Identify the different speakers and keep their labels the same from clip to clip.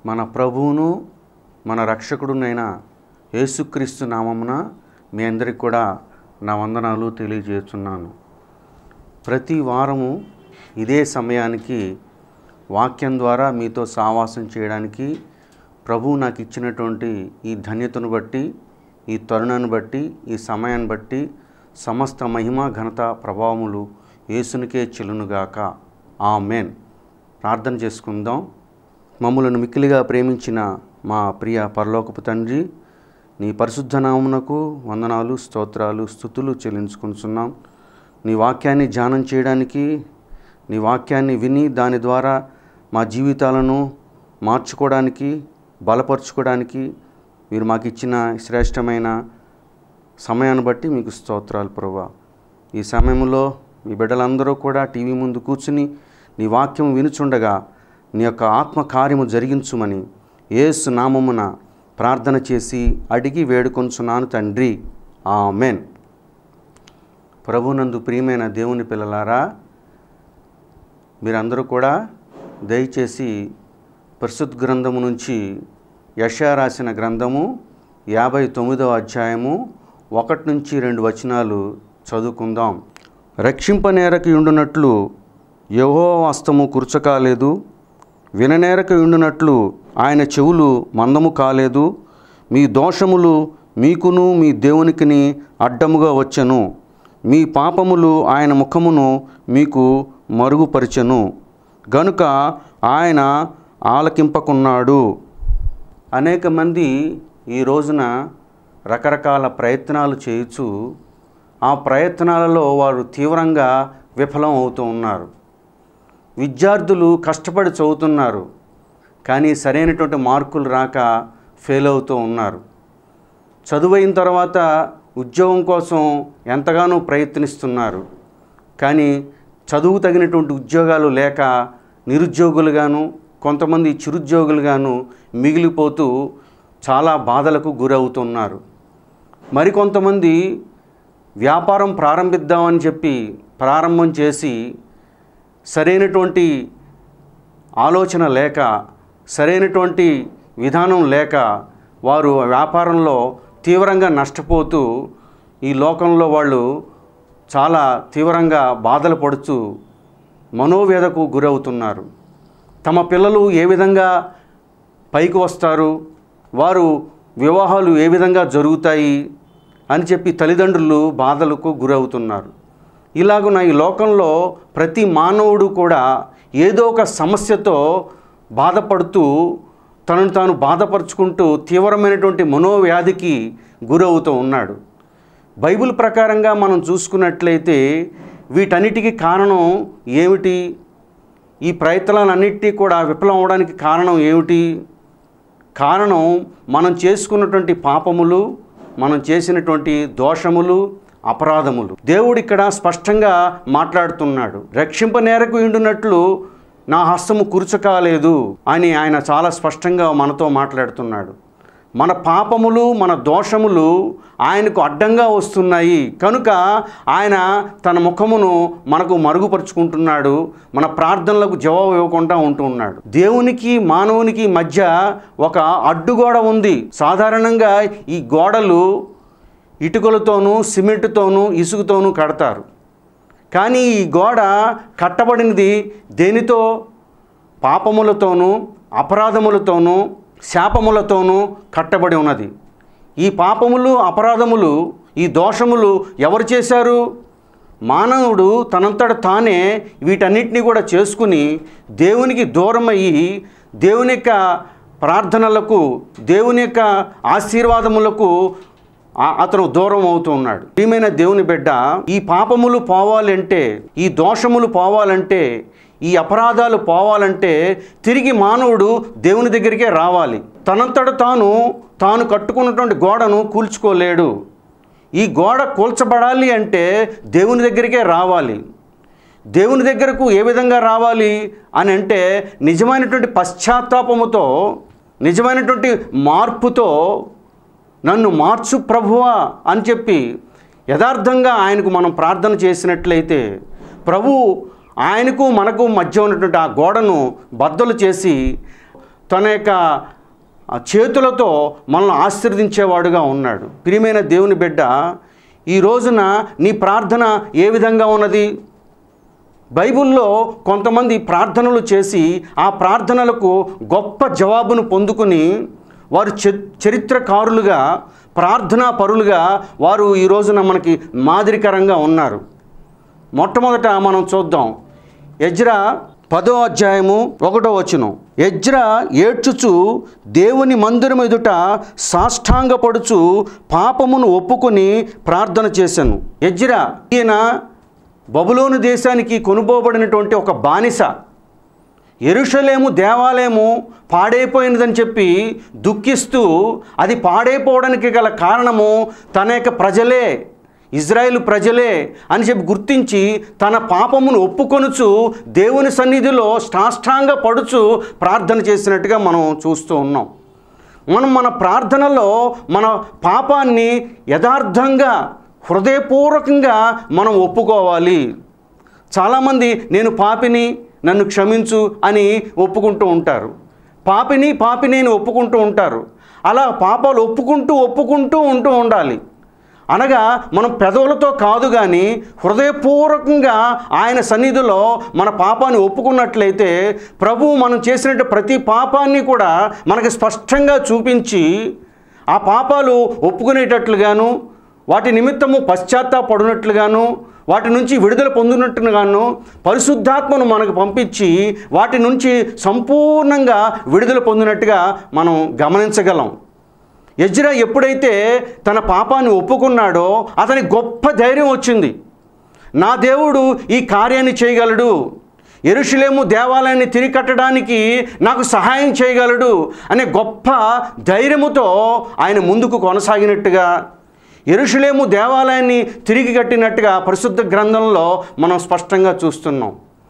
Speaker 1: మన ప్రభువును మన రక్షకుడునైన యేసుక్రీస్తు నామమున మీ అందరికి కూడా నా వందనాలు తెలియజేస్తున్నాను ప్రతి వారము ఇదే సమయానికి వాక్యం ద్వారా మీతో సావాసం చేయడానికి ప్రభువు నాకు ఇచ్చినటువంటి ఈ ధన్యతను బట్టి ఈ తరుణాన్ని బట్టి ఈ సమయాన్ని బట్టి సమస్త మహిమ ఘనత ప్రభావములు యేసునికే చెల్లునుగాక ఆమెన్ ప్రార్థన చేసుకుందాం మమ్మలను మిక్కిలిగా ప్రేమించిన మా ప్రియ పరలోకపు తండ్రి నీ పరిశుద్ధ నామమునకు వందనాలు స్తోత్రాలు స్థుతులు చెల్లించుకుంటున్నాం నీ వాక్యాన్ని ధ్యానం చేయడానికి నీ వాక్యాన్ని విని దాని ద్వారా మా జీవితాలను మార్చుకోవడానికి బలపరుచుకోవడానికి మీరు మాకు ఇచ్చిన శ్రేష్టమైన సమయాన్ని బట్టి మీకు స్తోత్రాలు ప్రభా ఈ సమయంలో మీ బిడ్డలందరూ కూడా టీవీ ముందు కూర్చుని నీ వాక్యం వినుచుండగా నీ యొక్క ఆత్మ కార్యము జరిగించుమని ఏసు నామమున ప్రార్థన చేసి అడిగి వేడుకొంచున్నాను తండ్రి ఆమెన్ ప్రభునందు ప్రియమైన దేవుని పిల్లలారా మీరందరూ కూడా దయచేసి పరిశుద్ధ గ్రంథము నుంచి యశా రాసిన గ్రంథము యాభై తొమ్మిదవ అధ్యాయము ఒకటి నుంచి రెండు వచనాలు చదువుకుందాం రక్షింపనేరకు ఉండునట్లు యహో హస్తము కుర్చకాలేదు విననేరకు ఉండునట్లు ఆయన చెవులు మందము కాలేదు మీ దోషములు మీకును మీ దేవునికిని అడ్డముగా వచ్చెను మీ పాపములు ఆయన ముఖమును మీకు మరుగుపరిచెను గనుక ఆయన ఆలకింపకున్నాడు అనేక మంది ఈ రోజున రకరకాల ప్రయత్నాలు చేయొచ్చు ఆ ప్రయత్నాలలో వారు తీవ్రంగా విఫలం అవుతూ ఉన్నారు విద్యార్థులు కష్టపడి చదువుతున్నారు కానీ సరైనటువంటి మార్కులు రాక ఫెయిల్ అవుతూ ఉన్నారు చదువైన తర్వాత ఉద్యోగం కోసం ఎంతగానో ప్రయత్నిస్తున్నారు కానీ చదువు తగినటువంటి ఉద్యోగాలు లేక నిరుద్యోగులుగాను కొంతమంది చిరుద్యోగులుగాను మిగిలిపోతూ చాలా బాధలకు గురవుతున్నారు మరికొంతమంది వ్యాపారం ప్రారంభిద్దామని చెప్పి ప్రారంభం చేసి సరైనటువంటి ఆలోచన లేక సరైనటువంటి విధానం లేక వారు వ్యాపారంలో తీవ్రంగా నష్టపోతూ ఈ లోకంలో వాళ్ళు చాలా తీవ్రంగా బాధలు పడుతూ మనోవేదకు గురవుతున్నారు తమ పిల్లలు ఏ విధంగా పైకి వస్తారు వారు వివాహాలు ఏ విధంగా జరుగుతాయి అని చెప్పి తల్లిదండ్రులు బాధలకు గురవుతున్నారు ఇలాగున ఈ లోకంలో ప్రతి మానవుడు కూడా ఏదో ఒక సమస్యతో బాధపడుతూ తనను తాను బాధపరుచుకుంటూ తీవ్రమైనటువంటి మనోవ్యాధికి గురవుతూ ఉన్నాడు బైబిల్ ప్రకారంగా మనం చూసుకున్నట్లయితే వీటన్నిటికీ కారణం ఏమిటి ఈ ప్రయత్నాలన్నిటినీ కూడా విఫలం అవడానికి కారణం ఏమిటి కారణం మనం చేసుకున్నటువంటి పాపములు మనం చేసినటువంటి దోషములు అపరాధములు దేవుడు ఇక్కడ స్పష్టంగా మాట్లాడుతున్నాడు రక్షింప నేరకు ఇండునట్లు నా హస్తము కురుచకాలేదు అని ఆయన చాలా స్పష్టంగా మనతో మాట్లాడుతున్నాడు మన పాపములు మన దోషములు ఆయనకు అడ్డంగా వస్తున్నాయి కనుక ఆయన తన ముఖమును మనకు మరుగుపరుచుకుంటున్నాడు మన ప్రార్థనలకు జవాబు ఇవ్వకుండా ఉంటూ ఉన్నాడు దేవునికి మానవునికి మధ్య ఒక అడ్డుగోడ ఉంది సాధారణంగా ఈ గోడలు ఇటుకలతోనూ సిమెంట్తోనూ ఇసుకతోనూ కడతారు కానీ ఈ గోడ కట్టబడినది దేనితో పాపములతోనూ అపరాధములతోనూ శాపములతోనూ కట్టబడి ఉన్నది ఈ పాపములు అపరాధములు ఈ దోషములు ఎవరు చేశారు మానవుడు తనంతట తానే వీటన్నిటిని కూడా చేసుకుని దేవునికి దూరమయ్యి దేవుని యొక్క ప్రార్థనలకు దేవుని యొక్క ఆశీర్వాదములకు ఆ- అతను దూరం అవుతూ ఉన్నాడు ప్రియమైన దేవుని బిడ్డ ఈ పాపములు పోవాలంటే ఈ దోషములు పోవాలంటే ఈ అపరాధాలు పోవాలంటే తిరిగి మానవుడు దేవుని దగ్గరికే రావాలి తనంతట తాను తాను కట్టుకున్నటువంటి గోడను కూల్చుకోలేడు ఈ గోడ కూల్చబడాలి అంటే దేవుని దగ్గరికే రావాలి దేవుని దగ్గరకు ఏ విధంగా రావాలి అని అంటే నిజమైనటువంటి పశ్చాత్తాపముతో నిజమైనటువంటి మార్పుతో నన్ను మార్చు ప్రభువా అని చెప్పి యథార్థంగా ఆయనకు మనం ప్రార్థన చేసినట్లయితే ప్రభు ఆయనకు మనకు మధ్య ఉన్నటువంటి ఆ గోడను బద్దలు చేసి తన యొక్క ఆ చేతులతో మనల్ని ఆశీర్వదించేవాడుగా ఉన్నాడు ప్రియమైన దేవుని బిడ్డ ఈ రోజున నీ ప్రార్థన ఏ విధంగా ఉన్నది బైబిల్లో కొంతమంది ప్రార్థనలు చేసి ఆ ప్రార్థనలకు గొప్ప జవాబును పొందుకుని వారు చ చరిత్రకారులుగా ప్రార్థనా పరులుగా వారు ఈ రోజున మనకి మాదిరికరంగా ఉన్నారు మొట్టమొదట మనం చూద్దాం ఎజ్రా పదో అధ్యాయము ఒకటో వచనం ఎజ్రా ఏడ్చుచు దేవుని మందిరం ఎదుట సాష్టాంగపడుచు పాపమును ఒప్పుకొని ప్రార్థన చేశాను ఎజ్రా ఈయన బబులోను దేశానికి కొనుపోబడినటువంటి ఒక బానిస ఎరుషలేము దేవాలయము పాడైపోయినదని చెప్పి దుఃఖిస్తూ అది పాడైపోవడానికి గల కారణము తన యొక్క ప్రజలే ఇజ్రాయేల్ ప్రజలే అని చెప్పి గుర్తించి తన పాపమును ఒప్పుకొనుచు దేవుని సన్నిధిలో సాష్టాంగ పడుచు ప్రార్థన చేసినట్టుగా మనం చూస్తూ ఉన్నాం మనం మన ప్రార్థనలో మన పాపాన్ని యథార్థంగా హృదయపూర్వకంగా మనం ఒప్పుకోవాలి చాలామంది నేను పాపిని నన్ను క్షమించు అని ఒప్పుకుంటూ ఉంటారు పాపిని పాపిని అని ఒప్పుకుంటూ ఉంటారు అలా పాపాలు ఒప్పుకుంటూ ఒప్పుకుంటూ ఉంటూ ఉండాలి అనగా మనం పెదవులతో కాదు కానీ హృదయపూర్వకంగా ఆయన సన్నిధిలో మన పాపాన్ని ఒప్పుకున్నట్లయితే ప్రభువు మనం చేసినట్టు ప్రతి పాపాన్ని కూడా మనకి స్పష్టంగా చూపించి ఆ పాపాలు ఒప్పుకునేటట్లుగాను వాటి నిమిత్తము పశ్చాత్తాపడినట్లుగాను వాటి నుంచి విడుదల పొందినట్టుగాను పరిశుద్ధాత్మను మనకు పంపించి వాటి నుంచి సంపూర్ణంగా విడుదల పొందినట్టుగా మనం గమనించగలం ఎజ్రా ఎప్పుడైతే తన పాపాన్ని ఒప్పుకున్నాడో అతని గొప్ప ధైర్యం వచ్చింది నా దేవుడు ఈ కార్యాన్ని చేయగలడు ఎరుషులేము దేవాలయాన్ని తిరిగి కట్టడానికి నాకు సహాయం చేయగలడు అనే గొప్ప ధైర్యముతో ఆయన ముందుకు కొనసాగినట్టుగా ఎరుషులేము దేవాలయాన్ని తిరిగి కట్టినట్టుగా పరిశుద్ధ గ్రంథంలో మనం స్పష్టంగా చూస్తున్నాం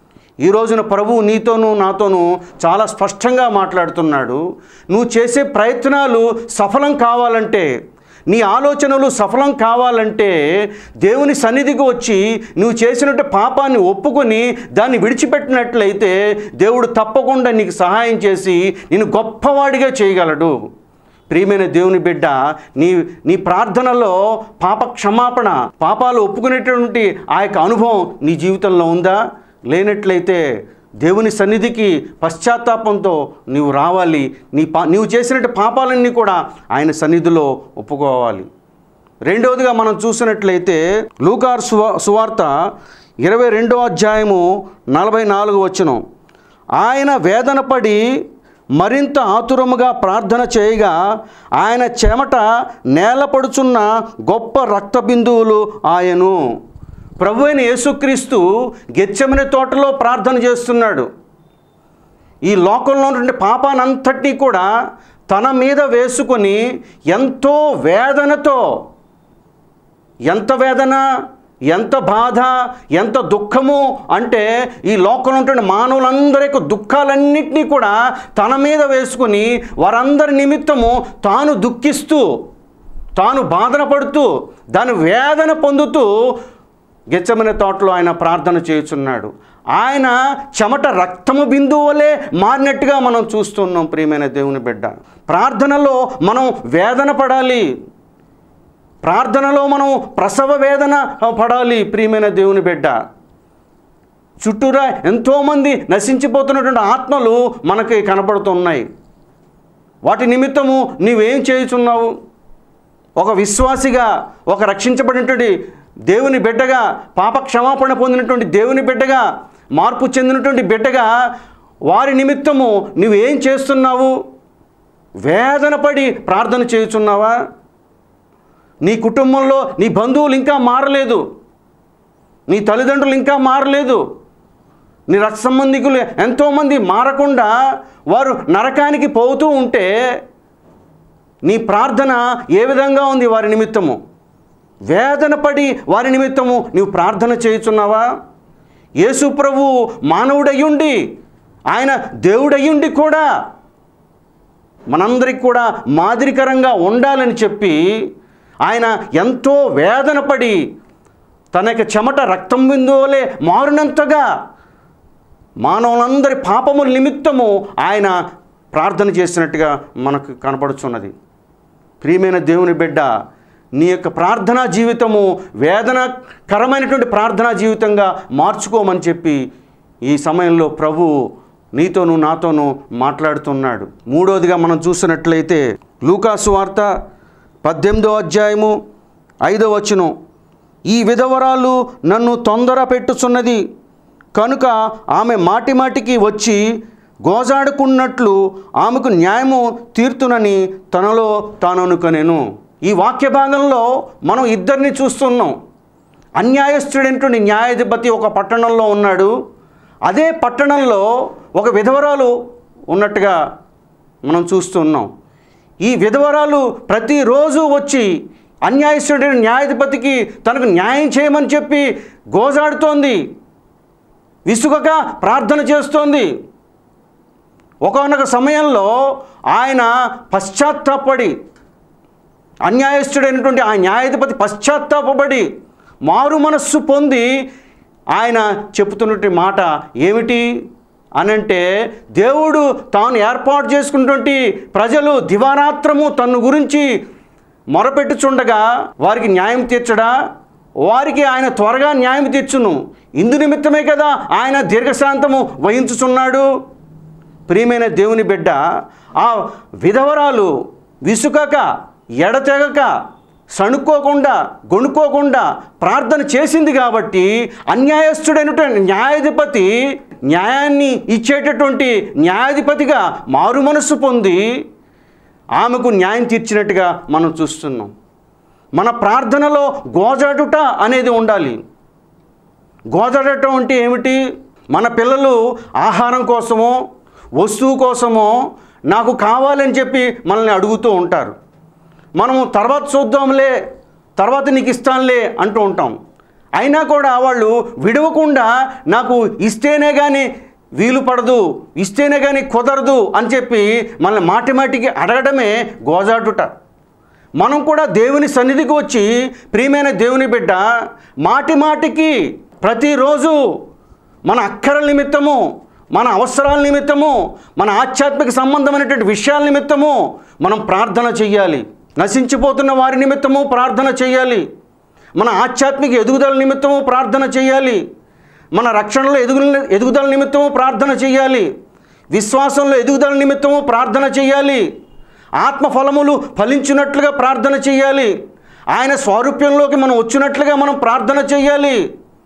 Speaker 1: ఈ రోజున ప్రభువు నీతోనూ నాతోనూ చాలా స్పష్టంగా మాట్లాడుతున్నాడు నువ్వు చేసే ప్రయత్నాలు సఫలం కావాలంటే నీ ఆలోచనలు సఫలం కావాలంటే దేవుని సన్నిధికి వచ్చి నువ్వు చేసినట్టు పాపాన్ని ఒప్పుకొని దాన్ని విడిచిపెట్టినట్లయితే దేవుడు తప్పకుండా నీకు సహాయం చేసి నేను గొప్పవాడిగా చేయగలడు ప్రియమైన దేవుని బిడ్డ నీ నీ ప్రార్థనలో పాప క్షమాపణ పాపాలు ఒప్పుకునేటువంటి ఆ యొక్క అనుభవం నీ జీవితంలో ఉందా లేనట్లయితే దేవుని సన్నిధికి పశ్చాత్తాపంతో నీవు రావాలి నీ పా నీవు చేసినట్టు పాపాలన్నీ కూడా ఆయన సన్నిధిలో ఒప్పుకోవాలి రెండవదిగా మనం చూసినట్లయితే లూకార్ సువా సువార్త ఇరవై రెండో అధ్యాయము నలభై నాలుగు వచనం ఆయన వేదన పడి మరింత ఆతురముగా ప్రార్థన చేయగా ఆయన చెమట నేలపడుచున్న గొప్ప రక్త బిందువులు ఆయను ప్రభు అయిన యేసుక్రీస్తు గెచ్చమని తోటలో ప్రార్థన చేస్తున్నాడు ఈ లోకంలో ఉన్నటువంటి పాపానంతటినీ కూడా తన మీద వేసుకొని ఎంతో వేదనతో ఎంత వేదన ఎంత బాధ ఎంత దుఃఖము అంటే ఈ లోకంలో ఉంటున్న మానవులందరి యొక్క దుఃఖాలన్నింటినీ కూడా తన మీద వేసుకుని వారందరి నిమిత్తము తాను దుఃఖిస్తూ తాను బాధన పడుతూ దాని వేదన పొందుతూ గెచ్చమనే తోటలో ఆయన ప్రార్థన చేయుచున్నాడు ఆయన చెమట రక్తము బిందువు వలె మారినట్టుగా మనం చూస్తున్నాం ప్రియమైన దేవుని బిడ్డ ప్రార్థనలో మనం వేదన పడాలి ప్రార్థనలో మనం ప్రసవ వేదన పడాలి ప్రియమైన దేవుని బిడ్డ చుట్టూరా ఎంతోమంది నశించిపోతున్నటువంటి ఆత్మలు మనకి కనపడుతున్నాయి వాటి నిమిత్తము నీవేం చేయుచున్నావు ఒక విశ్వాసిగా ఒక రక్షించబడినటువంటి దేవుని బిడ్డగా పాప క్షమాపణ పొందినటువంటి దేవుని బిడ్డగా మార్పు చెందినటువంటి బిడ్డగా వారి నిమిత్తము నువ్వేం చేస్తున్నావు వేదనపడి ప్రార్థన చేయుచున్నావా నీ కుటుంబంలో నీ బంధువులు ఇంకా మారలేదు నీ తల్లిదండ్రులు ఇంకా మారలేదు నీ రక్త సంబంధికులు ఎంతోమంది మారకుండా వారు నరకానికి పోతూ ఉంటే నీ ప్రార్థన ఏ విధంగా ఉంది వారి నిమిత్తము వేదన పడి వారి నిమిత్తము నీవు ప్రార్థన చేయుచున్నావా యేసు ప్రభు మానవుడయ్యుండి ఆయన దేవుడయ్యుండి కూడా మనందరికి కూడా మాదిరికరంగా ఉండాలని చెప్పి ఆయన ఎంతో వేదన పడి తన యొక్క చెమట రక్తం బిందువులే మారినంతగా మానవులందరి పాపముల నిమిత్తము ఆయన ప్రార్థన చేసినట్టుగా మనకు కనపడుచున్నది ప్రియమైన దేవుని బిడ్డ నీ యొక్క ప్రార్థనా జీవితము వేదనకరమైనటువంటి ప్రార్థనా జీవితంగా మార్చుకోమని చెప్పి ఈ సమయంలో ప్రభు నీతోనూ నాతోనూ మాట్లాడుతున్నాడు మూడోదిగా మనం చూసినట్లయితే లూకాసు వార్త పద్దెనిమిదో అధ్యాయము ఐదో వచనం ఈ విధవరాలు నన్ను తొందర పెట్టుచున్నది కనుక ఆమె మాటి మాటికి వచ్చి గోజాడుకున్నట్లు ఆమెకు న్యాయము తీర్తునని తనలో తాను అనుకొనెను ఈ వాక్య భాగంలో మనం ఇద్దరిని చూస్తున్నాం అన్యాయస్తుడైనటువంటి న్యాయాధిపతి ఒక పట్టణంలో ఉన్నాడు అదే పట్టణంలో ఒక విధవరాలు ఉన్నట్టుగా మనం చూస్తున్నాం ఈ విధవరాలు ప్రతిరోజు వచ్చి అన్యాయస్తుడైన న్యాయాధిపతికి తనకు న్యాయం చేయమని చెప్పి గోజాడుతోంది విసుగక ప్రార్థన చేస్తోంది ఒకనొక సమయంలో ఆయన పశ్చాత్తాపడి అన్యాయస్తుడైనటువంటి ఆ న్యాయాధిపతి పశ్చాత్తాపడి మారు మనస్సు పొంది ఆయన చెప్తున్నటువంటి మాట ఏమిటి అనంటే దేవుడు తాను ఏర్పాటు చేసుకున్నటువంటి ప్రజలు దివారాత్రము తన్ను గురించి మొరపెట్టుచుండగా వారికి న్యాయం తీర్చడా వారికి ఆయన త్వరగా న్యాయం తీర్చును ఇందు నిమిత్తమే కదా ఆయన దీర్ఘశాంతము వహించుచున్నాడు ప్రియమైన దేవుని బిడ్డ ఆ విధవరాలు విసుకక ఎడతెగక సణుక్కోకుండా గొణుక్కోకుండా ప్రార్థన చేసింది కాబట్టి అన్యాయస్తుడైనటువంటి న్యాయాధిపతి న్యాయాన్ని ఇచ్చేటటువంటి న్యాయాధిపతిగా మారు మనస్సు పొంది ఆమెకు న్యాయం తీర్చినట్టుగా మనం చూస్తున్నాం మన ప్రార్థనలో గోజాడుట అనేది ఉండాలి గోజాడటం అంటే ఏమిటి మన పిల్లలు ఆహారం కోసమో వస్తువు కోసమో నాకు కావాలని చెప్పి మనల్ని అడుగుతూ ఉంటారు మనము తర్వాత చూద్దాంలే తర్వాత నీకు ఇస్తానులే అంటూ ఉంటాం అయినా కూడా వాళ్ళు విడవకుండా నాకు ఇస్తేనే కానీ వీలు పడదు ఇస్తేనే కానీ కుదరదు అని చెప్పి మనల్ని మాటి మాటికి అడగడమే గోజాటుట మనం కూడా దేవుని సన్నిధికి వచ్చి ప్రియమైన దేవుని బిడ్డ మాటి మాటికి ప్రతిరోజు మన అక్కరల నిమిత్తము మన అవసరాల నిమిత్తము మన ఆధ్యాత్మిక సంబంధమైనటువంటి విషయాల నిమిత్తము మనం ప్రార్థన చెయ్యాలి నశించిపోతున్న వారి నిమిత్తము ప్రార్థన చేయాలి మన ఆధ్యాత్మిక ఎదుగుదల నిమిత్తము ప్రార్థన చేయాలి మన రక్షణలో ఎదుగు ఎదుగుదల నిమిత్తము ప్రార్థన చేయాలి విశ్వాసంలో ఎదుగుదల నిమిత్తము ప్రార్థన చేయాలి ఆత్మఫలములు ఫలించినట్లుగా ప్రార్థన చేయాలి ఆయన స్వారూప్యంలోకి మనం వచ్చినట్లుగా మనం ప్రార్థన చేయాలి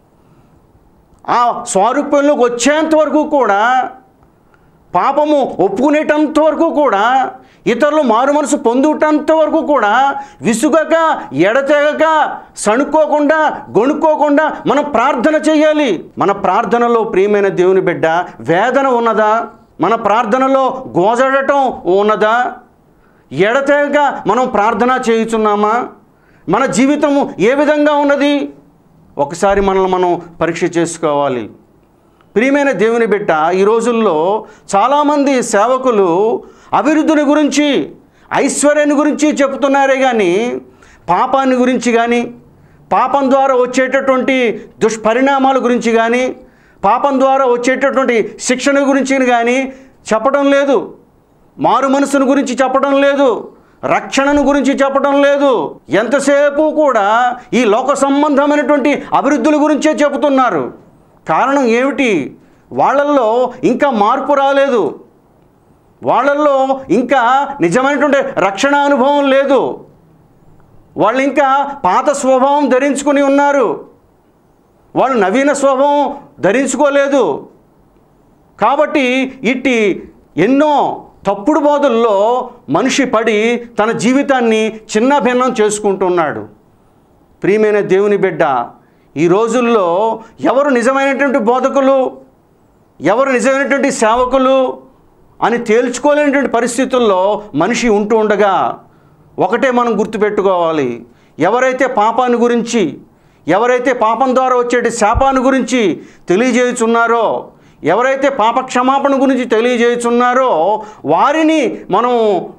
Speaker 1: ఆ స్వారూప్యంలోకి వచ్చేంత వరకు కూడా పాపము ఒప్పుకునేటంత వరకు కూడా ఇతరులు మారు మనసు పొందుటంత వరకు కూడా విసుగక ఎడతెగక సణుక్కోకుండా గొణుక్కోకుండా మనం ప్రార్థన చేయాలి మన ప్రార్థనలో ప్రియమైన దేవుని బిడ్డ వేదన ఉన్నదా మన ప్రార్థనలో గోజడటం ఉన్నదా ఎడతెగక మనం ప్రార్థన చేయుచున్నామా మన జీవితము ఏ విధంగా ఉన్నది ఒకసారి మనల్ని మనం పరీక్ష చేసుకోవాలి ప్రియమైన దేవుని బిడ్డ ఈ రోజుల్లో చాలామంది సేవకులు అభివృద్ధిని గురించి ఐశ్వర్యాన్ని గురించి చెప్తున్నారే కానీ పాపాన్ని గురించి కానీ పాపం ద్వారా వచ్చేటటువంటి దుష్పరిణామాల గురించి కానీ పాపం ద్వారా వచ్చేటటువంటి శిక్షణ గురించి కానీ చెప్పడం లేదు మారు మనసును గురించి చెప్పడం లేదు రక్షణను గురించి చెప్పడం లేదు ఎంతసేపు కూడా ఈ లోక సంబంధమైనటువంటి అభివృద్ధుల గురించే చెబుతున్నారు కారణం ఏమిటి వాళ్ళల్లో ఇంకా మార్పు రాలేదు వాళ్ళల్లో ఇంకా నిజమైనటువంటి రక్షణ అనుభవం లేదు వాళ్ళు ఇంకా పాత స్వభావం ధరించుకుని ఉన్నారు వాళ్ళు నవీన స్వభావం ధరించుకోలేదు కాబట్టి ఇట్టి ఎన్నో తప్పుడు బోధల్లో మనిషి పడి తన జీవితాన్ని చిన్న భిన్నం చేసుకుంటున్నాడు ప్రియమైన దేవుని బిడ్డ ఈ రోజుల్లో ఎవరు నిజమైనటువంటి బోధకులు ఎవరు నిజమైనటువంటి సేవకులు అని తేల్చుకోలేనటువంటి పరిస్థితుల్లో మనిషి ఉంటూ ఉండగా ఒకటే మనం గుర్తుపెట్టుకోవాలి ఎవరైతే పాపాన్ని గురించి ఎవరైతే పాపం ద్వారా వచ్చే శాపాన్ని గురించి తెలియజేయుచున్నారో ఎవరైతే పాప క్షమాపణ గురించి తెలియజేయుచున్నారో వారిని మనం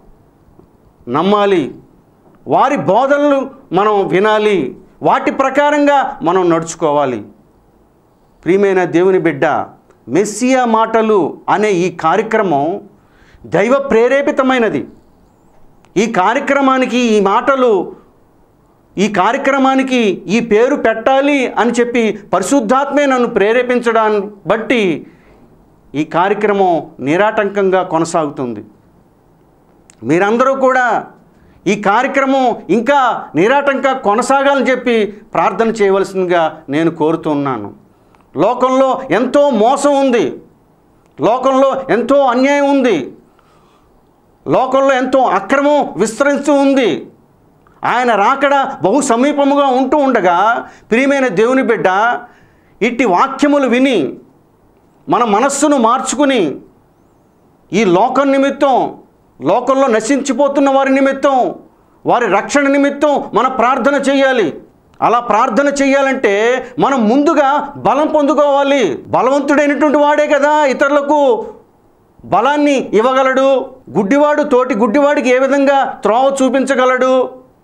Speaker 1: నమ్మాలి వారి బోధనలు మనం వినాలి వాటి ప్రకారంగా మనం నడుచుకోవాలి ప్రియమైన దేవుని బిడ్డ మెస్సియా మాటలు అనే ఈ కార్యక్రమం దైవ ప్రేరేపితమైనది ఈ కార్యక్రమానికి ఈ మాటలు ఈ కార్యక్రమానికి ఈ పేరు పెట్టాలి అని చెప్పి పరిశుద్ధాత్మే నన్ను ప్రేరేపించడాన్ని బట్టి ఈ కార్యక్రమం నిరాటంకంగా కొనసాగుతుంది మీరందరూ కూడా ఈ కార్యక్రమం ఇంకా నిరాటంగా కొనసాగాలని చెప్పి ప్రార్థన చేయవలసిందిగా నేను కోరుతున్నాను లోకంలో ఎంతో మోసం ఉంది లోకంలో ఎంతో అన్యాయం ఉంది లోకంలో ఎంతో అక్రమం విస్తరిస్తూ ఉంది ఆయన రాకడ బహు సమీపముగా ఉంటూ ఉండగా ప్రియమైన దేవుని బిడ్డ ఇట్టి వాక్యములు విని మన మనస్సును మార్చుకుని ఈ లోకం నిమిత్తం లోకంలో నశించిపోతున్న వారి నిమిత్తం వారి రక్షణ నిమిత్తం మన ప్రార్థన చేయాలి అలా ప్రార్థన చేయాలంటే మనం ముందుగా బలం పొందుకోవాలి బలవంతుడైనటువంటి వాడే కదా ఇతరులకు బలాన్ని ఇవ్వగలడు గుడ్డివాడు తోటి గుడ్డివాడికి ఏ విధంగా త్రోవ చూపించగలడు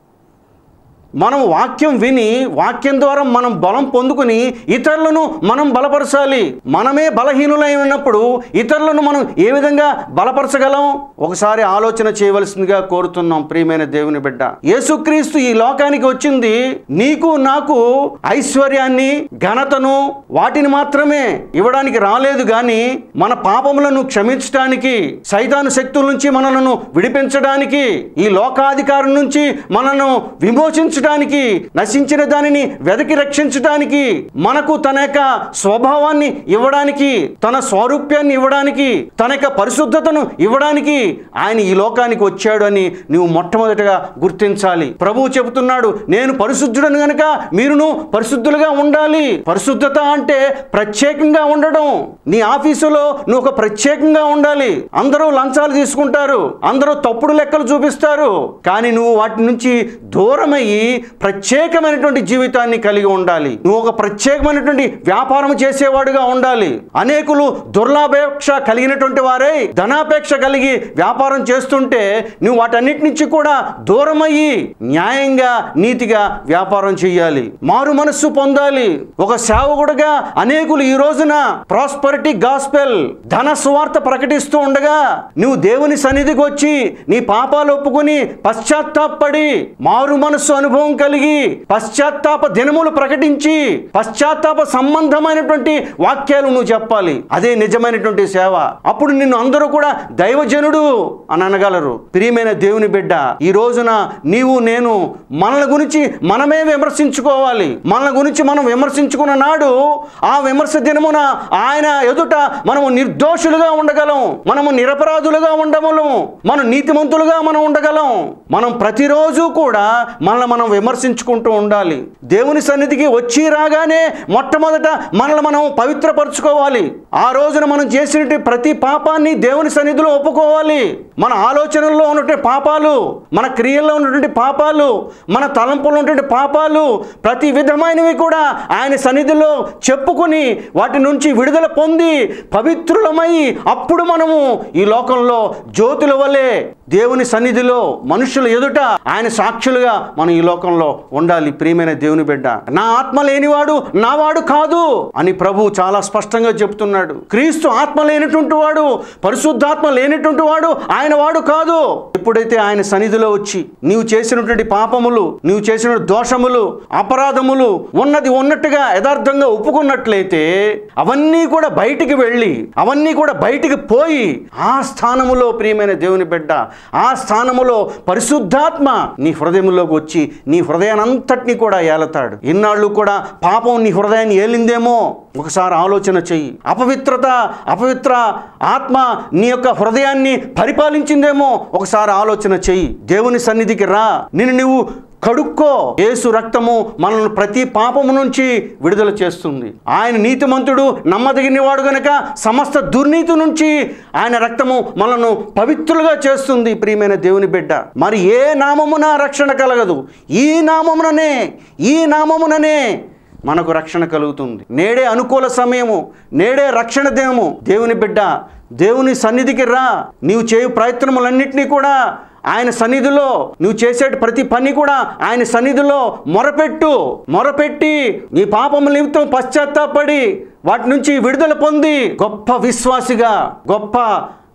Speaker 1: మనం వాక్యం విని వాక్యం ద్వారా మనం బలం పొందుకుని ఇతరులను మనం బలపరచాలి మనమే బలహీనులై ఉన్నప్పుడు ఇతరులను మనం ఏ విధంగా బలపరచగలం ఒకసారి ఆలోచన చేయవలసిందిగా కోరుతున్నాం ప్రియమైన దేవుని బిడ్డ యేసుక్రీస్తు ఈ లోకానికి వచ్చింది నీకు నాకు ఐశ్వర్యాన్ని ఘనతను వాటిని మాత్రమే ఇవ్వడానికి రాలేదు కానీ మన పాపములను క్షమించడానికి సైతాను శక్తుల నుంచి మనలను విడిపించడానికి ఈ లోకాధికారం నుంచి మనను విమోచించడానికి నశించిన దానిని వెదకి రక్షించడానికి మనకు తన యొక్క స్వభావాన్ని ఇవ్వడానికి తన స్వారూప్యాన్ని ఇవ్వడానికి తన యొక్క పరిశుద్ధతను ఇవ్వడానికి ఆయన ఈ లోకానికి వచ్చాడు అని నువ్వు మొట్టమొదటిగా గుర్తించాలి ప్రభువు చెబుతున్నాడు నేను పరిశుద్ధుడను గనుక మీరును పరిశుద్ధులుగా ఉండాలి పరిశుద్ధత అంటే ప్రత్యేకంగా ఉండడం నీ ఆఫీసులో నువ్వు ఒక ప్రత్యేకంగా ఉండాలి అందరూ లంచాలు తీసుకుంటారు అందరూ తప్పుడు లెక్కలు చూపిస్తారు కానీ నువ్వు వాటి నుంచి దూరమయ్యి ప్రత్యేకమైనటువంటి జీవితాన్ని కలిగి ఉండాలి నువ్వు ఒక ప్రత్యేకమైనటువంటి వ్యాపారం చేసేవాడుగా ఉండాలి అనేకులు దుర్లాభేక్ష కలిగినటువంటి వారే ధనాపేక్ష కలిగి వ్యాపారం చేస్తుంటే నువ్వు వాటన్నిటి నుంచి కూడా దూరమయ్యి న్యాయంగా నీతిగా వ్యాపారం చేయాలి మారు మనస్సు పొందాలి ఒక సేవకుడుగా అనేకులు ఈ రోజున ప్రాస్పరిటీ గాస్పెల్ ధన సువార్త ప్రకటిస్తూ ఉండగా నువ్వు దేవుని సన్నిధికి వచ్చి నీ పాపాలు ఒప్పుకొని పశ్చాత్తాపడి మారు మనస్సు అనుభవం కలిగి పశ్చాత్తాప దినములు ప్రకటించి పశ్చాత్తాప సంబంధమైనటువంటి వాక్యాలు నువ్వు చెప్పాలి అదే నిజమైనటువంటి సేవ అప్పుడు నిన్ను అందరూ కూడా దైవజనుడు అని అనగలరు ప్రియమైన దేవుని బిడ్డ ఈ రోజున నీవు నేను మనల గురించి మనమే విమర్శించుకోవాలి మనల గురించి మనం విమర్శించుకున్న నాడు ఆ విమర్శ దినమున ఆయన ఎదుట మనము నిర్దోషులుగా ఉండగలం మనము నిరపరాధులుగా ఉండగలం మనం నీతిమంతులుగా మనం ఉండగలం మనం ప్రతిరోజు కూడా మనల్ని మనం విమర్శించుకుంటూ ఉండాలి దేవుని సన్నిధికి వచ్చి రాగానే మొట్టమొదట మనల్ని మనం పవిత్రపరచుకోవాలి ఆ రోజున మనం చేసినటువంటి ప్రతి పాపాన్ని దేవుని సన్నిధిలో ఒప్పుకోవాలి మన ఆలోచనల్లో ఉన్నటువంటి పాపాలు మన క్రియల్లో ఉన్నటువంటి పాపాలు మన తలంపుల్లో ఉన్నటువంటి పాపాలు ప్రతి విధమైనవి కూడా ఆయన సన్నిధిలో చెప్పుకొని వాటి నుంచి విడుదల పొంది పవిత్రులమై అప్పుడు మనము ఈ లోకంలో జ్యోతుల వలె దేవుని సన్నిధిలో మనుషుల ఎదుట ఆయన సాక్షులుగా మనం ఈ లోకంలో ఉండాలి ప్రియమైన దేవుని బిడ్డ నా ఆత్మ లేనివాడు నావాడు కాదు అని ప్రభు చాలా స్పష్టంగా చెప్తున్నాడు క్రీస్తు ఆత్మ లేనటువంటి వాడు పరిశుద్ధాత్మ లేనటువంటి వాడు ఆయన వాడు కాదు ఎప్పుడైతే ఆయన సన్నిధిలో వచ్చి నీవు చేసినటువంటి పాపములు నీవు చేసిన దోషములు అపరాధములు ఉన్నది ఉన్నట్టుగా యథార్థంగా ఒప్పుకున్నట్లయితే అవన్నీ కూడా బయటికి వెళ్ళి అవన్నీ కూడా బయటికి పోయి ఆ స్థానములో ప్రియమైన దేవుని బిడ్డ ఆ స్థానములో పరిశుద్ధాత్మ నీ హృదయంలోకి వచ్చి నీ హృదయానంతటినీ కూడా ఏలతాడు ఇన్నాళ్ళు కూడా పాపం నీ హృదయాన్ని ఏలిందేమో ఒకసారి ఆలోచన చెయ్యి అపవిత్రత అపవిత్ర ఆత్మ నీ యొక్క హృదయాన్ని పరిపాలించిందేమో ఒకసారి ఆలోచన చెయ్యి దేవుని సన్నిధికి రా నిన్ను నువ్వు కడుక్కో యేసు రక్తము మనల్ని ప్రతి పాపము నుంచి విడుదల చేస్తుంది ఆయన నీతిమంతుడు నమ్మదగినవాడు గనక సమస్త దుర్నీతి నుంచి ఆయన రక్తము మనల్ని పవిత్రులుగా చేస్తుంది ప్రియమైన దేవుని బిడ్డ మరి ఏ నామమున రక్షణ కలగదు ఈ నామముననే ఈ నామముననే మనకు రక్షణ కలుగుతుంది నేడే అనుకూల సమయము నేడే రక్షణ దేము దేవుని బిడ్డ దేవుని సన్నిధికి రా నీవు చేయు ప్రయత్నములన్నింటినీ కూడా ఆయన సన్నిధిలో నువ్వు చేసే ప్రతి పని కూడా ఆయన సన్నిధిలో మొరపెట్టు మొరపెట్టి నీ పాపముల నిమిత్తం పశ్చాత్తాపడి వాటి నుంచి విడుదల పొంది గొప్ప విశ్వాసిగా గొప్ప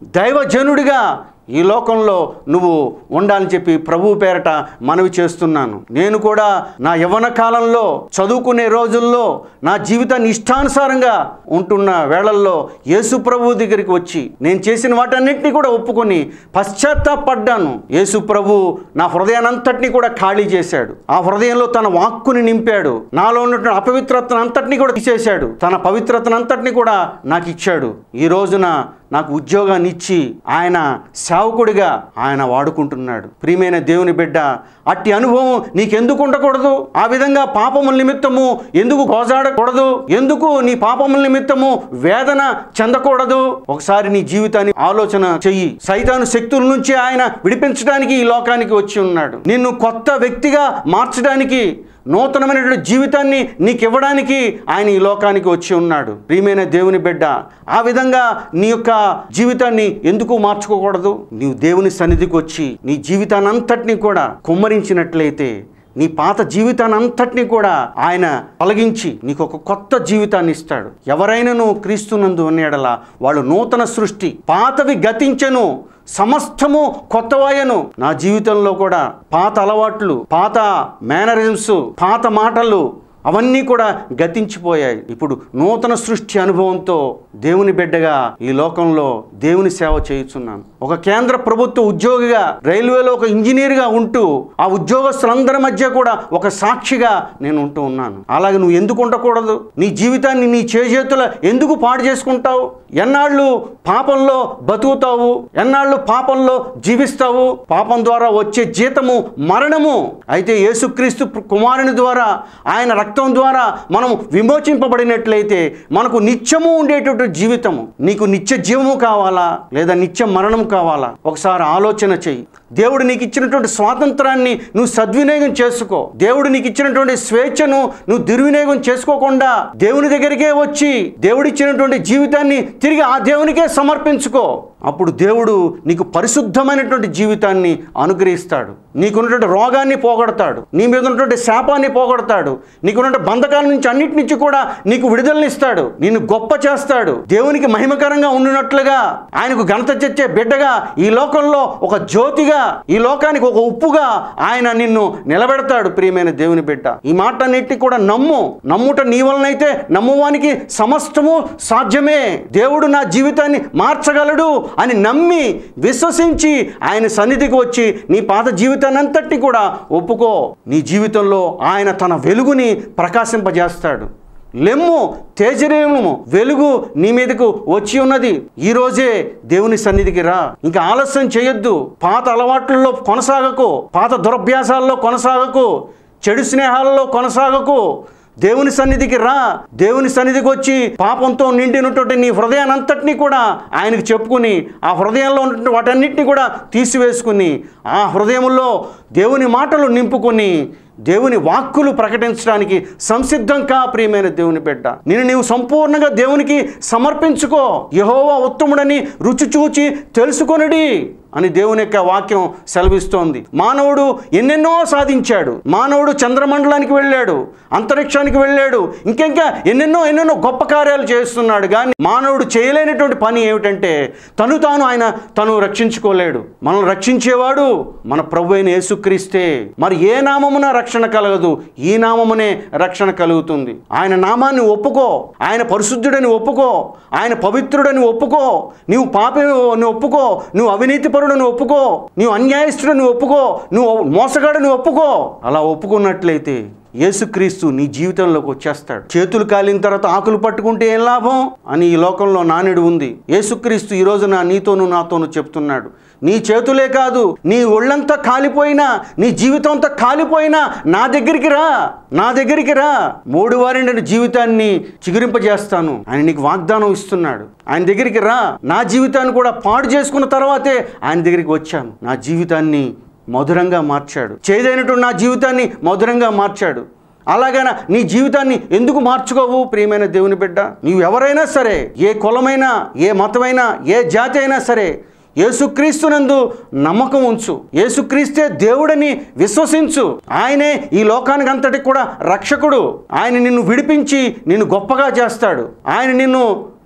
Speaker 1: దైవజనుడిగా ఈ లోకంలో నువ్వు ఉండాలని చెప్పి ప్రభు పేరట మనవి చేస్తున్నాను నేను కూడా నా యవ్వన కాలంలో చదువుకునే రోజుల్లో నా జీవితాన్ని ఇష్టానుసారంగా ఉంటున్న వేళల్లో యేసు ప్రభు దగ్గరికి వచ్చి నేను చేసిన వాటన్నిటిని కూడా ఒప్పుకొని పశ్చాత్తాపడ్డాను యేసు ప్రభు నా హృదయానంతటిని కూడా ఖాళీ చేశాడు ఆ హృదయంలో తన వాక్కుని నింపాడు నాలో ఉన్నటువంటి అపవిత్రతను అంతటిని కూడా తీసేశాడు తన పవిత్రతను అంతటిని కూడా నాకు ఇచ్చాడు ఈ రోజున నాకు ఉద్యోగాన్ని ఇచ్చి ఆయన సేవకుడిగా ఆయన వాడుకుంటున్నాడు ప్రియమైన దేవుని బిడ్డ అట్టి అనుభవం నీకెందుకు ఉండకూడదు ఆ విధంగా పాపముల నిమిత్తము ఎందుకు గోజాడకూడదు ఎందుకు నీ పాపముల నిమిత్తము వేదన చెందకూడదు ఒకసారి నీ జీవితాన్ని ఆలోచన చెయ్యి సైతాను శక్తుల నుంచి ఆయన విడిపించడానికి ఈ లోకానికి వచ్చి ఉన్నాడు నిన్ను కొత్త వ్యక్తిగా మార్చడానికి నూతనమైనటువంటి జీవితాన్ని నీకు ఇవ్వడానికి ఆయన ఈ లోకానికి వచ్చి ఉన్నాడు ప్రియమైన దేవుని బిడ్డ ఆ విధంగా నీ యొక్క జీవితాన్ని ఎందుకు మార్చుకోకూడదు నీవు దేవుని సన్నిధికి వచ్చి నీ జీవితాన్ని అంతటినీ కూడా కుమ్మరించినట్లయితే నీ పాత జీవితాన్ని అంతటినీ కూడా ఆయన తొలగించి నీకు ఒక కొత్త జీవితాన్ని ఇస్తాడు ఎవరైనాను క్రీస్తునందు ఉన్నేడలా వాళ్ళు నూతన సృష్టి పాతవి గతించెను సమస్తము కొత్తవాయను నా జీవితంలో కూడా పాత అలవాట్లు పాత మేనరిజమ్స్ పాత మాటలు అవన్నీ కూడా గతించిపోయాయి ఇప్పుడు నూతన సృష్టి అనుభవంతో దేవుని బిడ్డగా ఈ లోకంలో దేవుని సేవ చేయుచున్నాను ఒక కేంద్ర ప్రభుత్వ ఉద్యోగిగా రైల్వేలో ఒక ఇంజనీర్గా ఉంటూ ఆ ఉద్యోగస్తులందరి మధ్య కూడా ఒక సాక్షిగా నేను ఉంటూ ఉన్నాను అలాగే నువ్వు ఎందుకు ఉండకూడదు నీ జీవితాన్ని నీ చేజేతుల ఎందుకు పాడు చేసుకుంటావు ఎన్నాళ్ళు పాపంలో బతుకుతావు ఎన్నాళ్ళు పాపంలో జీవిస్తావు పాపం ద్వారా వచ్చే జీతము మరణము అయితే యేసుక్రీస్తు కుమారుని ద్వారా ఆయన రక్తం ద్వారా మనం విమోచింపబడినట్లయితే మనకు నిత్యము ఉండేటటువంటి జీవితము నీకు నిత్య జీవము కావాలా లేదా నిత్య మరణం కావాలా ఒకసారి ఆలోచన చెయ్యి దేవుడు నీకు ఇచ్చినటువంటి స్వాతంత్రాన్ని నువ్వు సద్వినియోగం చేసుకో దేవుడు నీకు ఇచ్చినటువంటి స్వేచ్ఛను నువ్వు దుర్వినియోగం చేసుకోకుండా దేవుని దగ్గరికే వచ్చి దేవుడిచ్చినటువంటి జీవితాన్ని తిరిగి ఆ దేవునికే సమర్పించుకో అప్పుడు దేవుడు నీకు పరిశుద్ధమైనటువంటి జీవితాన్ని అనుగ్రహిస్తాడు నీకున్నటువంటి రోగాన్ని పోగొడతాడు నీ మీద ఉన్నటువంటి శాపాన్ని పోగొడతాడు నీకున్న బంధకాల నుంచి అన్నిటి నుంచి కూడా నీకు విడుదలనిస్తాడు నిన్ను గొప్ప చేస్తాడు దేవునికి మహిమకరంగా ఉండినట్లుగా ఆయనకు ఘనత తెచ్చే బిడ్డగా ఈ లోకంలో ఒక జ్యోతిగా ఈ లోకానికి ఒక ఉప్పుగా ఆయన నిన్ను నిలబెడతాడు ప్రియమైన దేవుని బిడ్డ ఈ మాటన్నిటి కూడా నమ్ము నమ్ముట నీ వలనైతే నమ్మువానికి సమస్తము సాధ్యమే దేవుడు నా జీవితాన్ని మార్చగలడు అని నమ్మి విశ్వసించి ఆయన సన్నిధికి వచ్చి నీ పాత జీవితాన్ని అంతటిని కూడా ఒప్పుకో నీ జీవితంలో ఆయన తన వెలుగుని ప్రకాశింపజేస్తాడు లెమ్ము తేజరేము వెలుగు నీ మీదకు వచ్చి ఉన్నది ఈ రోజే దేవుని సన్నిధికి రా ఇంకా ఆలస్యం చేయొద్దు పాత అలవాట్లలో కొనసాగకు పాత దురభ్యాసాల్లో కొనసాగకు చెడు స్నేహాలలో కొనసాగకు దేవుని సన్నిధికి రా దేవుని సన్నిధికి వచ్చి పాపంతో నిండినటువంటి నీ హృదయానంతటినీ కూడా ఆయనకు చెప్పుకుని ఆ హృదయంలో ఉన్నటువంటి వాటన్నిటిని కూడా తీసివేసుకుని ఆ హృదయంలో దేవుని మాటలు నింపుకొని దేవుని వాక్కులు ప్రకటించడానికి సంసిద్ధం కా ప్రియమైన దేవుని బిడ్డ నేను నీవు సంపూర్ణంగా దేవునికి సమర్పించుకో యహోవా ఉత్తముడని రుచి చూచి తెలుసుకొనడి అని దేవుని యొక్క వాక్యం సెలవిస్తోంది మానవుడు ఎన్నెన్నో సాధించాడు మానవుడు చంద్రమండలానికి వెళ్ళాడు అంతరిక్షానికి వెళ్ళాడు ఇంకెంకా ఎన్నెన్నో ఎన్నెన్నో గొప్ప కార్యాలు చేస్తున్నాడు కానీ మానవుడు చేయలేనటువంటి పని ఏమిటంటే తను తాను ఆయన తను రక్షించుకోలేడు మనల్ని రక్షించేవాడు మన ప్రభు అయిన యేసుక్రీస్తే మరి ఏ నామమున రక్షణ కలగదు ఈ నామమునే రక్షణ కలుగుతుంది ఆయన నామాన్ని ఒప్పుకో ఆయన పరిశుద్ధుడని ఒప్పుకో ఆయన పవిత్రుడని ఒప్పుకో నీవు పాపని ఒప్పుకో నువ్వు అవినీతి పరుడని ఒప్పుకో నువ్వు అన్యాయస్తుడని ఒప్పుకో నువ్వు మోసగాడని ఒప్పుకో అలా ఒప్పుకున్నట్లయితే యేసుక్రీస్తు నీ జీవితంలోకి వచ్చేస్తాడు చేతులు కాలిన తర్వాత ఆకులు పట్టుకుంటే ఏం లాభం అని ఈ లోకంలో నానుడు ఉంది యేసుక్రీస్తు ఈ రోజున నీతోనూ నాతోనూ చెప్తున్నాడు నీ చేతులే కాదు నీ ఒళ్ళంతా కాలిపోయినా నీ జీవితం అంతా కాలిపోయినా నా దగ్గరికి రా నా దగ్గరికి రా మూడు వారి జీవితాన్ని చిగురింపజేస్తాను ఆయన నీకు వాగ్దానం ఇస్తున్నాడు ఆయన దగ్గరికి రా నా జీవితాన్ని కూడా పాడు చేసుకున్న తర్వాతే ఆయన దగ్గరికి వచ్చాను నా జీవితాన్ని మధురంగా మార్చాడు చేదైనటువంటి నా జీవితాన్ని మధురంగా మార్చాడు అలాగన నీ జీవితాన్ని ఎందుకు మార్చుకోవు ప్రియమైన దేవుని బిడ్డ నీవు ఎవరైనా సరే ఏ కులమైనా ఏ మతమైనా ఏ జాతి అయినా సరే యేసుక్రీస్తునందు నమ్మకం ఉంచు యేసుక్రీస్తే దేవుడని విశ్వసించు ఆయనే ఈ లోకానికి అంతటికి కూడా రక్షకుడు ఆయన నిన్ను విడిపించి నిన్ను గొప్పగా చేస్తాడు ఆయన నిన్ను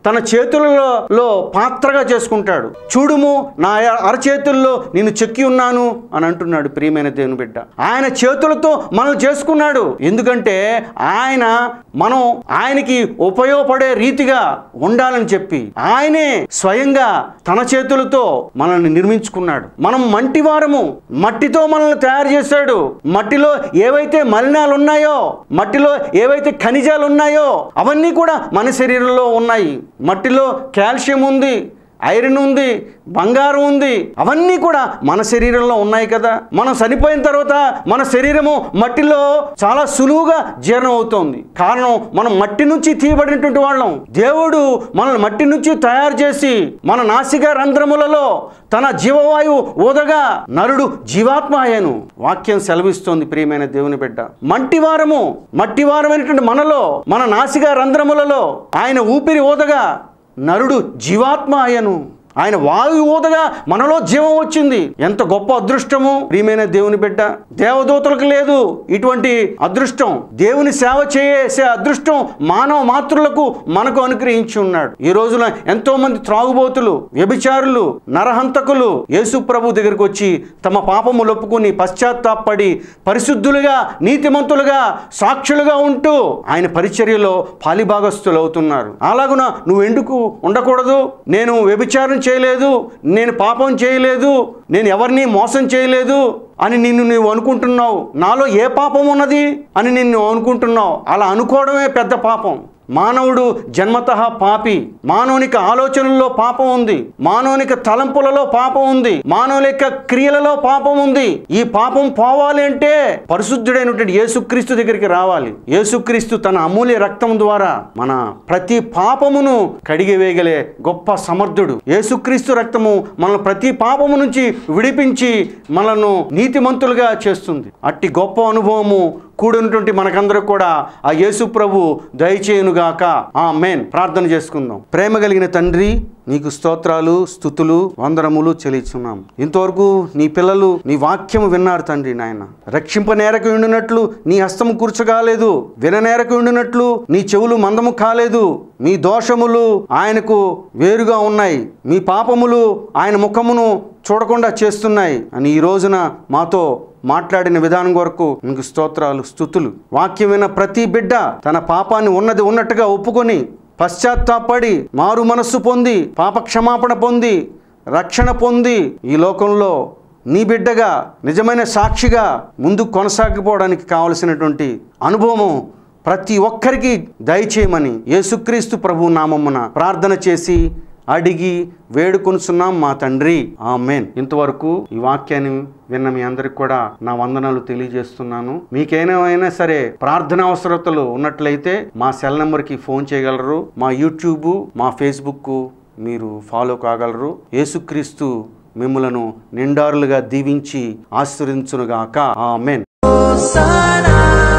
Speaker 1: తన చేతులలో లో పాత్రగా చేసుకుంటాడు చూడుము నా అరచేతుల్లో నేను చెక్కి ఉన్నాను అని అంటున్నాడు ప్రియమైన దేవుని బిడ్డ ఆయన చేతులతో మనల్ని చేసుకున్నాడు ఎందుకంటే ఆయన మనం ఆయనకి ఉపయోగపడే రీతిగా ఉండాలని చెప్పి ఆయనే స్వయంగా తన చేతులతో మనల్ని నిర్మించుకున్నాడు మనం మంటివారము మట్టితో మనల్ని తయారు చేశాడు మట్టిలో ఏవైతే మలినాలు ఉన్నాయో మట్టిలో ఏవైతే ఖనిజాలు ఉన్నాయో అవన్నీ కూడా మన శరీరంలో ఉన్నాయి మట్టిలో కాల్షియం ఉంది ఐరన్ ఉంది బంగారం ఉంది అవన్నీ కూడా మన శరీరంలో ఉన్నాయి కదా మనం చనిపోయిన తర్వాత మన శరీరము మట్టిలో చాలా సులువుగా జీర్ణం అవుతోంది కారణం మనం మట్టి నుంచి తీయబడినటువంటి వాళ్ళం దేవుడు మనల్ని మట్టి నుంచి తయారు చేసి మన నాసిక రంధ్రములలో తన జీవవాయువు ఊదగా నరుడు జీవాత్మ అయ్యాను వాక్యం సెలవిస్తోంది ప్రియమైన దేవుని బిడ్డ మట్టివారము మట్టివారమైనటువంటి మనలో మన నాసిక రంధ్రములలో ఆయన ఊపిరి ఊదగా నరుడు జీవాత్మ అయ్యను ఆయన వాయు ఊదగా మనలో జీవం వచ్చింది ఎంత గొప్ప అదృష్టము ప్రియమైన దేవుని బిడ్డ దేవదూతలకు లేదు ఇటువంటి అదృష్టం దేవుని సేవ చేసే అదృష్టం మానవ మాతృలకు మనకు అనుగ్రహించి ఉన్నాడు ఈ రోజున ఎంతో మంది త్రాగుబోతులు వ్యభిచారులు నరహంతకులు యేసు ప్రభు దగ్గరికి వచ్చి తమ పాపములు ఒప్పుకుని పశ్చాత్తాపడి పరిశుద్ధులుగా నీతిమంతులుగా సాక్షులుగా ఉంటూ ఆయన పరిచర్యలో పాలిభాగస్తులు అవుతున్నారు అలాగున నువ్వు ఎందుకు ఉండకూడదు నేను వ్యభిచారం చేయలేదు నేను పాపం చేయలేదు నేను ఎవరిని మోసం చేయలేదు అని నిన్ను నువ్వు అనుకుంటున్నావు నాలో ఏ పాపం ఉన్నది అని నిన్ను అనుకుంటున్నావు అలా అనుకోవడమే పెద్ద పాపం మానవుడు జన్మత పాపి మానవునిక ఆలోచనల్లో పాపం ఉంది మానవునిక తలంపులలో పాపం ఉంది మానవునిక క్రియలలో పాపం ఉంది ఈ పాపం పోవాలి అంటే పరిశుద్ధుడైనటువంటి యేసుక్రీస్తు దగ్గరికి రావాలి యేసుక్రీస్తు తన అమూల్య రక్తం ద్వారా మన ప్రతి పాపమును కడిగివేయగలే గొప్ప సమర్థుడు యేసుక్రీస్తు రక్తము మనల్ని ప్రతి పాపము నుంచి విడిపించి మనల్ని నీతిమంతులుగా చేస్తుంది అట్టి గొప్ప అనుభవము కూడినటువంటి మనకందరూ కూడా ఆ యేసు ప్రభు దయచేయునుగాక ఆ మేన్ ప్రార్థన చేసుకుందాం ప్రేమ కలిగిన తండ్రి నీకు స్తోత్రాలు స్థుతులు వందనములు చెల్లిస్తున్నాం ఇంతవరకు నీ పిల్లలు నీ వాక్యము విన్నారు తండ్రి నాయన రక్షింప నేరకు ఉండినట్లు నీ హస్తము కూర్చగాలేదు విననేరకు ఉండినట్లు నీ చెవులు మందము కాలేదు మీ దోషములు ఆయనకు వేరుగా ఉన్నాయి మీ పాపములు ఆయన ముఖమును చూడకుండా చేస్తున్నాయి అని ఈ రోజున మాతో మాట్లాడిన విధానం కొరకు మీకు స్తోత్రాలు స్థుతులు వాక్యం విన్న ప్రతి బిడ్డ తన పాపాన్ని ఉన్నది ఉన్నట్టుగా ఒప్పుకొని పశ్చాత్తాపడి మారు మనస్సు పొంది పాప క్షమాపణ పొంది రక్షణ పొంది ఈ లోకంలో నీ బిడ్డగా నిజమైన సాక్షిగా ముందు కొనసాగిపోవడానికి కావలసినటువంటి అనుభవము ప్రతి ఒక్కరికి దయచేయమని యేసుక్రీస్తు ప్రభు నామమున ప్రార్థన చేసి అడిగి వేడుకొనుచున్నాం మా తండ్రి ఆమెన్ ఇంతవరకు ఈ వాక్యాన్ని విన్న మీ అందరికి కూడా నా వందనాలు తెలియజేస్తున్నాను మీకేమైనా సరే ప్రార్థన అవసరతలు ఉన్నట్లయితే మా సెల్ నెంబర్కి ఫోన్ చేయగలరు మా యూట్యూబ్ మా ఫేస్బుక్ మీరు ఫాలో కాగలరు యేసుక్రీస్తు మిమ్ములను నిండారులుగా దీవించి ఆశీర్వదించునుగాక ఆమెన్
Speaker 2: Hosanna,